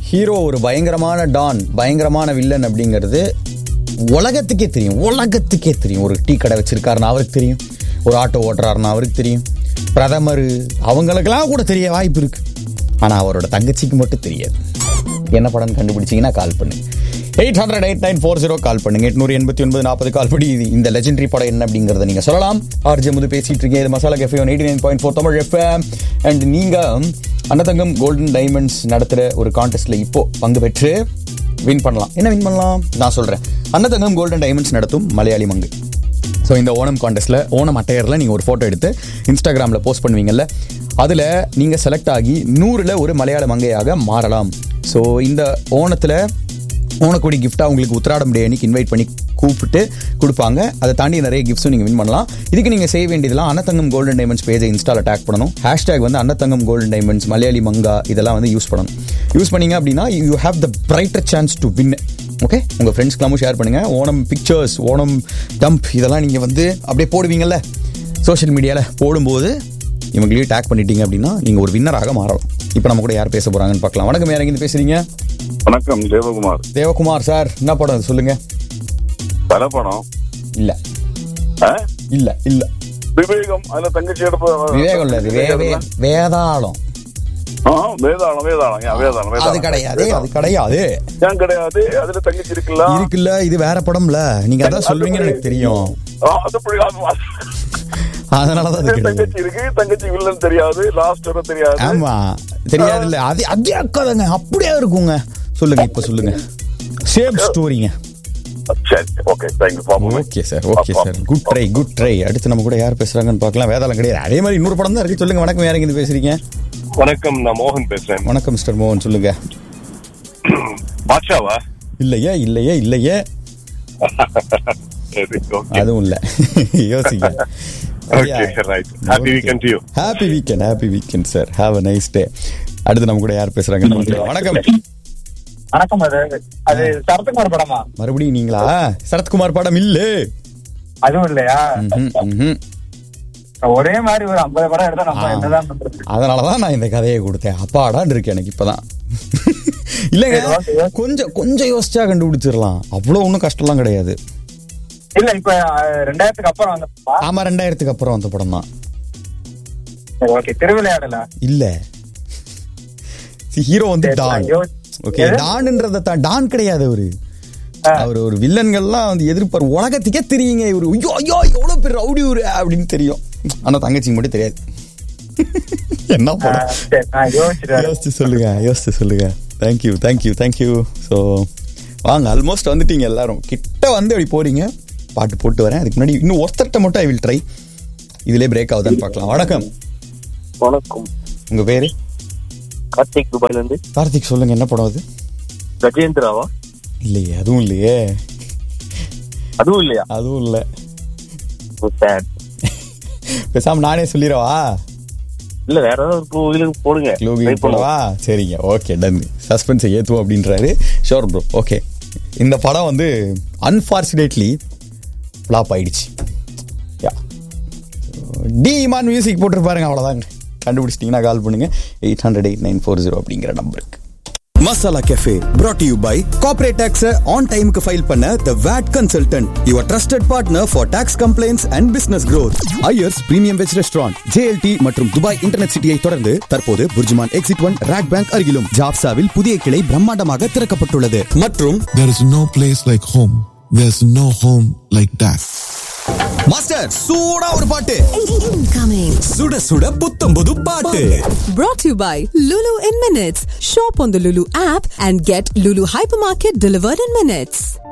Hero ஒரு பயங்கரமான Don பயங்கரமான வில்லன் அப்படிங்கிறது உலகத்துக்கே தெரியும் உலகத்துக்கே தெரியும் ஒரு டீ கடை வச்சிருக்காருன்னு அவருக்கு தெரியும் ஒரு ஆட்டோ ஓட்டுறாருன்னு அவருக்கு தெரியும் பிரதமர் அவங்களுக்கெல்லாம் கூட தெரிய வாய்ப்பு இருக்கு ஆனா அவரோட தங்கச்சிக்கு மட்டும் தெரியாது என்ன படம் கண்டுபிடிச்சீங்கன்னா கால் பண்ணுங்க eight hundred eight nine four zero call பண்ணுங்க எட்நூறு எண்பத்தி ஒன்பது நாற்பது கால் படி இது இந்த லெஜெண்டரி படம் என்ன அப்படிங்கறத நீங்க சொல்லலாம் ஆர்ஜே முது பேசிட்டு இருக்கேன் இது Masala cafe eighty nine point four Tamil FM and நீங்க அன்னதங்கம் கோல்டன் டைமண்ட்ஸ் நடத்துற ஒரு கான்டெஸ்ட்ல இப்போ பங்கு பெற்று வின் பண்ணலாம் என்ன வின் பண்ணலாம் நான் சொல்றேன் அன்னதங்கம் கோல்டன் டைமண்ட்ஸ் நடத்தும் மலையாளி மங்கு ஸோ இந்த ஓணம் கான்டெஸ்ட்டில் ஓணம் அட்டையரில் நீங்கள் ஒரு ஃபோட்டோ எடுத்து இன்ஸ்டாகிராமில் போஸ்ட் பண்ணுவீங்கல்ல அதில் நீங்கள் செலக்ட் ஆகி நூறில் ஒரு மலையாள மங்கையாக மாறலாம் ஸோ இந்த ஓணத்தில் ஓணக்கொடி கிஃப்டாக உங்களுக்கு உத்திராடம் டே அன்னைக்கு இன்வைட் பண்ணி கூப்பிட்டு கொடுப்பாங்க அதை தாண்டி நிறைய கிஃப்ட்ஸும் நீங்கள் வின் பண்ணலாம் இதுக்கு நீங்கள் செய்ய வேண்டியதெல்லாம் அன்னத்தங்கம் கோல்டன் டைமண்ட்ஸ் பேஜை இன்ஸ்டால டேக் பண்ணணும் ஹேஷ்டேக் வந்து அன்னத்தங்கம் கோல்டன் டைமண்ட்ஸ் மலையாளி மங்கா இதெல்லாம் வந்து யூஸ் பண்ணணும் யூஸ் பண்ணீங்க அப்படின்னா you have the brighter chance to win okay உங்கள் ஃப்ரெண்ட்ஸ்க்கெல்லாமும் ஷேர் பண்ணுங்கள் ஓணம் பிக்சர்ஸ் ஓணம் டம்ப் இதெல்லாம் நீங்கள் வந்து அப்படியே போடுவீங்கல்ல சோஷியல் மீடியாவில் போடும்போது இவங்களையும் டேக் பண்ணிட்டீங்க அப்படின்னா நீங்கள் ஒரு வின்னராக மாறலாம் இப்போ நம்ம கூட யார் பேச போகிறாங்கன்னு பார்க்கலாம் வணக்கம் யார் எங்கேருந்து பேசுறீங்க வணக்கம் தேவகுமார் தேவகுமார் சார் என்ன படம் அது சொல்லுங்க பல படம் இல்லை ஆ? இல்லை இல்லை விவேகம் அதுல தங்கச்சி எடுப்பு விவேகம் இல்லை அது வே- வே- வேதாளம் ஆ, வேதாளம் வேதாளம் ஏன் வேதாளம் அது வேதாளம் கிடையாது அது கிடையாது ஏன் கிடையாது அதுல தங்கச்சி இருக்குல்ல இருக்குல்ல இது வேற படம்ல நீங்க அதான் சொல்லுவீங்கன்னு எனக்கு தெரியும் ஆ, அது அப்படி அது- அதனாலதான் அது அது கிடையாது தங்கச்சி இருக்கு தங்கச்சி வில்லன் தெரியாது லாஸ்ட் வர தெரியாது ஆமா தெரியாது இல்ல அது அதே அக்காதாங்க அப்படியே இருக்குங்க சொல்லுங்க இப்ப சொல்லுங்க சேம் ஸ்டோரிங்க சரி ஓகே தேங்க்யூ பாப்போம் okay sir okay sir good try good try அடுத்து நம்ம கூட யார் பேசுறாங்கன்னு பார்க்கலாம் வேதாளம் கிடையாது அதே மாதிரி இன்னொரு படம் தான் இருக்கு சொல்லுங்க வணக்கம் யார் இருந்து பேசுறீங்க வணக்கம் நான் மோகன் பேசுறேன் வணக்கம் மிஸ்டர் மோகன் சொல்லுங்க பாட்ஷாவா இல்லையே இல்லையே இல்லையே சரி, okay. அதுவும் இல்ல யோசிங்க Okay, right. Happy weekend to you. Happy weekend happy weekend sir have a nice day அடுத்து நம்ம கூட யார் பேசுறாங்க வணக்கம் வணக்கம் அது அது சரத்குமார் படமா மறுபடியும் நீங்களா சரத்குமார் படம் இல்ல அதுவும் இல்லையா ம்ஹும், ம்ஹும். ஒரே மாதிரி ஒரு ஐம்பது படம் எடுத்தா நம்ம ஆ. என்னதான் பண்றது அதனாலதான் நான் இந்த கதையை கொடுத்தேன் அப்பாடான்னு இருக்கு எனக்கு இப்பதான் இல்லைங்க கொஞ்சம் கொஞ்சம் யோசிச்சா கண்டுபிடிச்சிடலாம் அவ்வளவு ஒன்றும் கஷ்டம்லாம் கிடையாது இல்ல இப்ப அஹ், ரெண்டாயிரத்துக்கு அப்புறம் வந்த படம். ஆமா ரெண்டாயிரத்துக்கு அப்புறம் வந்த படம் தான் சரி ஓகே திருவிளையாடல இல்ல ஹீரோ வந்து சரி, டான் ஐயோ. ஓகே எது? டான்ன்றத தான் டான் கிடையாது அவரு அவர் ஒரு வில்லன்கள்லாம் வந்து எதிர்ப்பார் உலகத்துக்கே தெரியுங்க இவரு ஐயோ ஐயோ எவ்வளவு பேர் ரவுடி இவரு அப்படின்னு தெரியும் ஆனா தங்கச்சிக்கு மட்டும் தெரியாது என்ன படம் அஹ், சரி, நான் யோசிச்சுட்டு வரேன். யோசிச்சு சொல்லுங்க யோசிச்சு சொல்லுங்க தேங்க்யூ தேங்க்யூ தேங்க்யூ ஸோ வாங்க ஆல்மோஸ்ட் வந்துட்டீங்க எல்லாரும் கிட்ட வந்து அப்படி போறீங்க பாட்டு போட்டு வரேன் அதுக்கு முன்னாடி இன்னும் ஒருத்தர்ட்ட மட்டும் ஐ வில் ட்ரை இதுலயே பிரேக் ஆகுதான்னு பார்க்கலாம் வணக்கம் வணக்கம் உங்க பேரு கார்த்திக் துபாய்ல இருந்து கார்த்திக் சொல்லுங்க என்ன படம் அது கஜேந்திராவா இல்லையே அதுவும் இல்லையே அதுவும் இல்லையா அதுவும் இல்லை Sad. பேசாம நானே சொல்லிடவா இல்ல வேற ஏதாவது ஒரு கோவிலுக்கு போடுங்க க்ளூபி Try பண்ணுவோம். போடவா சரிங்க ஓகே டன் சஸ்பென்ஸை ஏற்றுவோம் அப்படின்றாரு ஷோர் ப்ரோ ஓகே இந்த படம் வந்து அன்ஃபார்ச்சுனேட்லி ஃப்ளாப் ஆயிடுச்சு யா டி இமான் மியூசிக் போட்டிருப்பாருங்க அவ்வளோதாங்க கண்டுபிடிச்சிட்டிங்கன்னா கால் பண்ணுங்க eight hundred eight nine four zero அப்படிங்கிற நம்பருக்கு Masala cafe brought to you by corporate tax on time க்கு ஃபைல் பண்ண the VAT consultant your trusted partner for tax complaints and business growth Iyers premium veg restaurant JLT மற்றும் Dubai internet சிட்டியை தொடர்ந்து தற்போது BurJuman exit one RAK bank அருகிலும் ஜாப்சாவில் புதிய கிளை பிரம்மாண்டமாக திறக்கப்பட்டுள்ளது மற்றும் There is no place like home. There's no home like that. Master சூடா ஒரு பாட்டு Incoming. சுட சுட புத்தம் புது பாட்டு Brought to you by Lulu in Minutes. Shop on the Lulu app and get Lulu Hypermarket delivered in minutes.